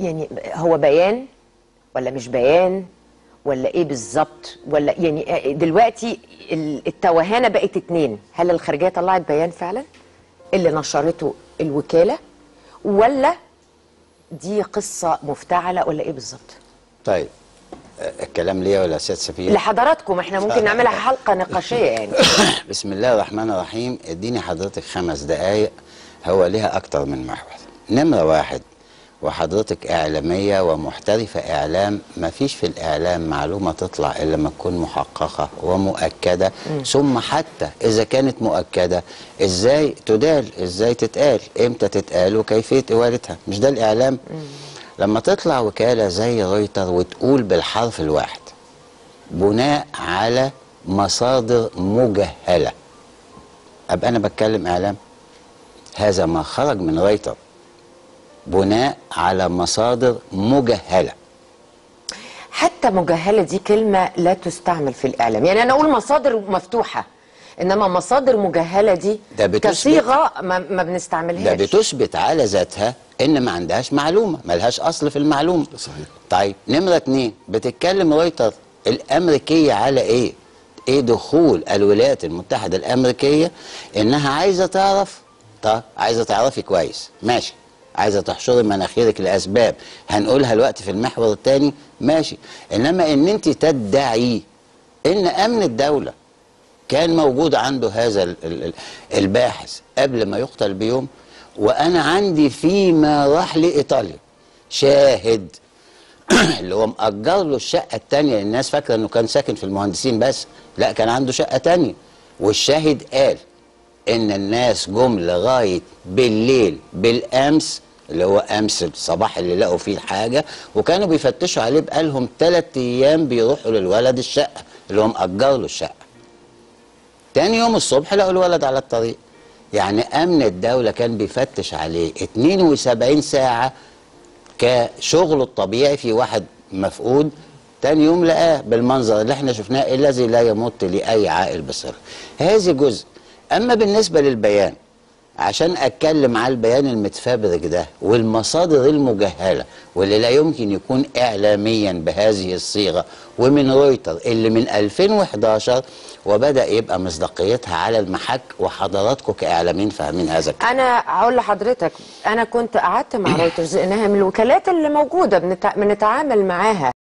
يعني هو بيان ولا مش بيان ولا ايه بالظبط ولا يعني دلوقتي ال- التوهانه بقت اتنين هل الخارجيه طلعت بيان فعلا اللي نشرته الوكاله ولا دي قصه مفتعله ولا ايه بالظبط طيب آه، الكلام ليا ولا سيادة سفير لحضراتكم احنا ممكن نعملها حلقه نقاشيه يعني بسم الله الرحمن الرحيم اديني حضرتك خمس دقايق هو ليها اكتر من محور نمرة واحد وحضرتك اعلامية ومحترفة اعلام ما فيش في الاعلام معلومة تطلع الا لما تكون محققة ومؤكدة ثم حتى اذا كانت مؤكدة ازاي تدال ازاي تتقال امتى تتقال وكيفية اقالتها مش ده الاعلام لما تطلع وكالة زي رويتر وتقول بالحرف الواحد بناء على مصادر مجهلة أبقى أنا بتكلم إعلام هذا ما خرج من رويتر بناء على مصادر مجهلة حتى مجهله دي كلمه لا تستعمل في الاعلام يعني انا اقول مصادر مفتوحه انما مصادر مجهله دي ده بتثبت- كصيغه ما, ما ده بنستعملهاش بتثبت على ذاتها ان ما عندهاش معلومه ملهاش اصل في المعلومه صحيح. طيب نمره اتنين بتتكلم رويتر الامريكيه على ايه ايه دخول الولايات المتحده الامريكيه انها عايزه تعرف طب عايزه تعرفي كويس ماشي عايزه تحشري مناخيرك لاسباب هنقولها الوقت في المحور الثاني ماشي انما ان انت تدعي ان امن الدوله كان موجود عنده هذا ال- ال- ال- الباحث قبل ما يقتل بيوم وانا عندي فيما راح لايطاليا شاهد اللي هو مأجر له الشقة التانية الناس فاكرة انه كان ساكن في المهندسين بس لا كان عنده شقة تانية والشاهد قال ان الناس جم لغاية بالليل بالامس اللي هو امس الصباح اللي لقوا فيه الحاجة وكانوا بيفتشوا عليه بقالهم ثلاث ايام بيروحوا للولد الشقة اللي هو مأجر له الشقة تاني يوم الصبح لقوا الولد على الطريق يعني امن الدولة كان بيفتش عليه 72 ساعة كشغله الطبيعي في واحد مفقود تاني يوم لقاه بالمنظر اللي احنا شفناه الذي لا يمت لأي عاقل بصر هذه جزء أما بالنسبة للبيان عشان أتكلم على البيان المتفبرك ده والمصادر المجهلة واللي لا يمكن يكون إعلاميا بهذه الصيغة ومن رويتر اللي من 2011 وبدأ يبقى مصداقيتها على المحك وحضراتكم كإعلاميين فاهمين هذا الكلام. انا هقول لحضرتك انا كنت قعدت مع رويترز انها من الوكالات اللي موجوده بنتع... بنتعامل معاها